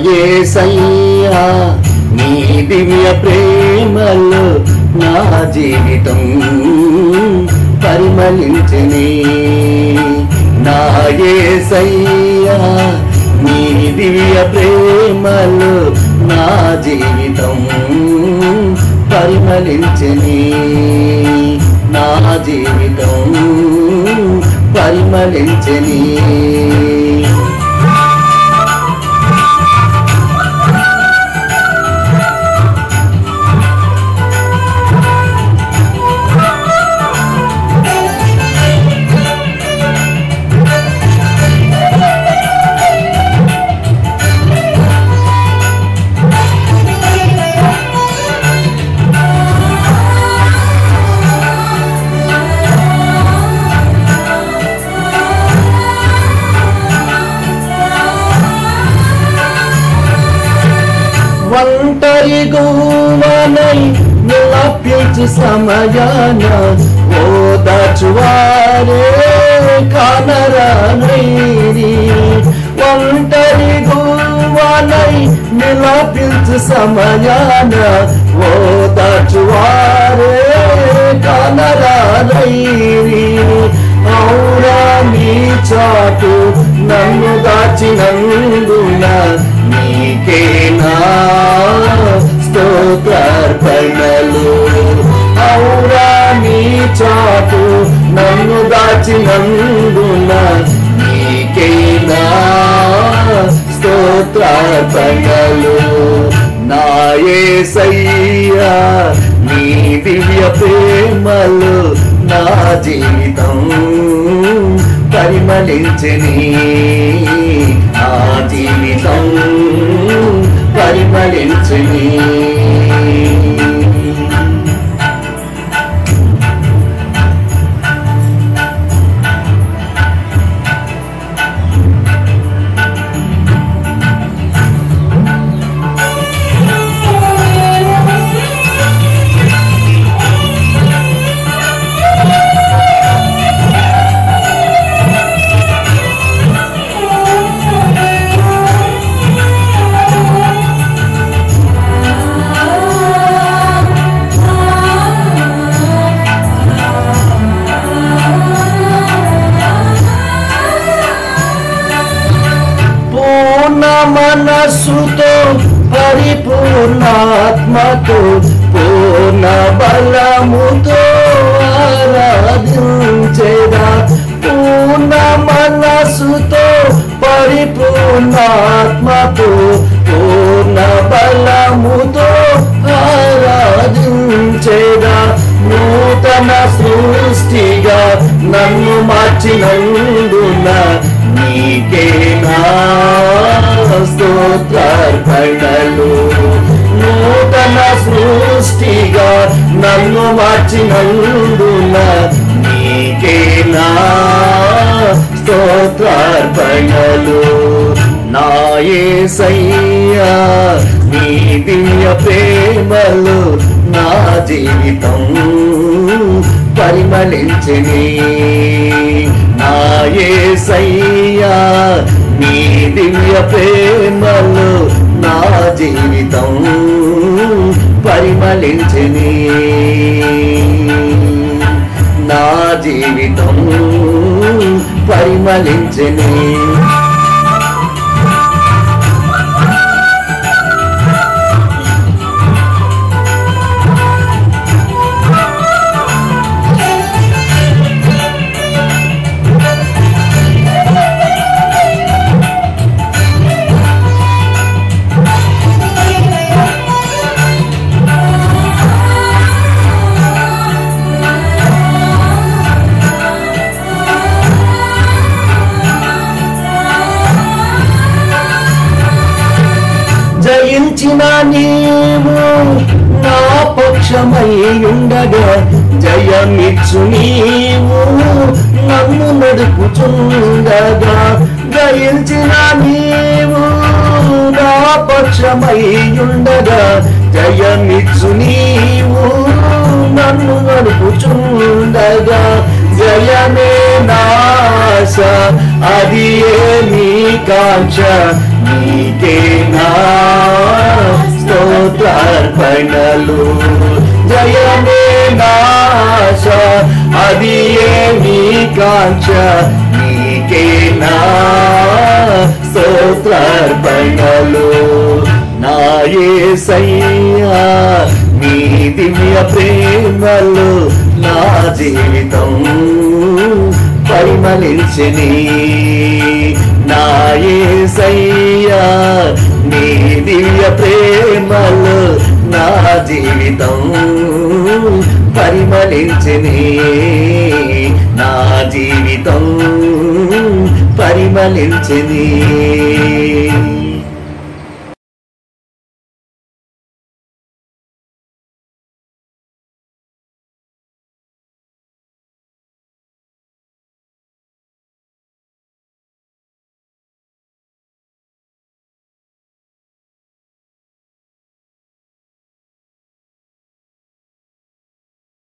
యేసయ్యా నీ దివ్య ప్రేమలో నా జీవితం పరిమళించని నా యేసయ్యా నీ దివ్య ప్రేమలో నా జీవితం పరిమళించని నా జీవితం పరిమళించని ఒంటరి గువనై నిలపించు సమయాన ఓదాచువారే కానరానైరి ఒంటరి గువనై నిలపించు సమయాన ఓదాచువారే కానరానైరి ఔరా నీ చాటు నన్ను దాచినందున నీకేనా స్తోత్రార్పణలు ఔరా నీ చాటు నన్ను దాచినందున నీకేనా స్తోత్రార్పణలు నాయసయ్యా నీ దివ్య ప్రేమలు నా జీవితం పరిమళించని ఆ జీవితం పరిమళించని పూర్ణ మనస్సుతో పరిపూర్ణాత్మతో పూర్ణ బలముతో ఆరాధించేదా పూర్ణ మనస్సుతో పరిపూర్ణాత్మతో పూర్ణ బలముతో ఆరాధించేదా నూతన సృష్టిగా నన్ను మార్చినందున నీకేనా స్తోత్రార్పణలు నూతన సృష్టిగా నన్ను మార్చినందున నీకేనా స్తోత్రార్పణలు నాయసయ్యా నీ దివ్య ప్రేమలు నా జీవితం పరిమళించని నాయసయ్యా నీ దివ్య ప్రేమలు నా జీవితం పరిమళించని నా జీవితం పరిమళించని జయించిన నీవు నా పక్షమై ఉండగా జయమిచ్చు నీవు నన్ను నడుపుచుండగా జయించిన నీవు నా పక్షమై ఉండగా జయమిచ్చు నీవు నన్ను నడుపుచుండగా జయమే నాశ అది ఏ నీ కాంక్ష నీకే నా స్తోత్రార్పణలు జయమే నాశ అది ఏమి కాంక్ష నీకే నా స్తోత్రార్పణలు నా యేసయ్యా నీ దివ్య ప్రేమలు నా జీవితం పరిమళించని నా యేసయ్యా నీ దివ్య ప్రేమలు నా జీవితం పరిమళించని నా జీవితం పరిమళించని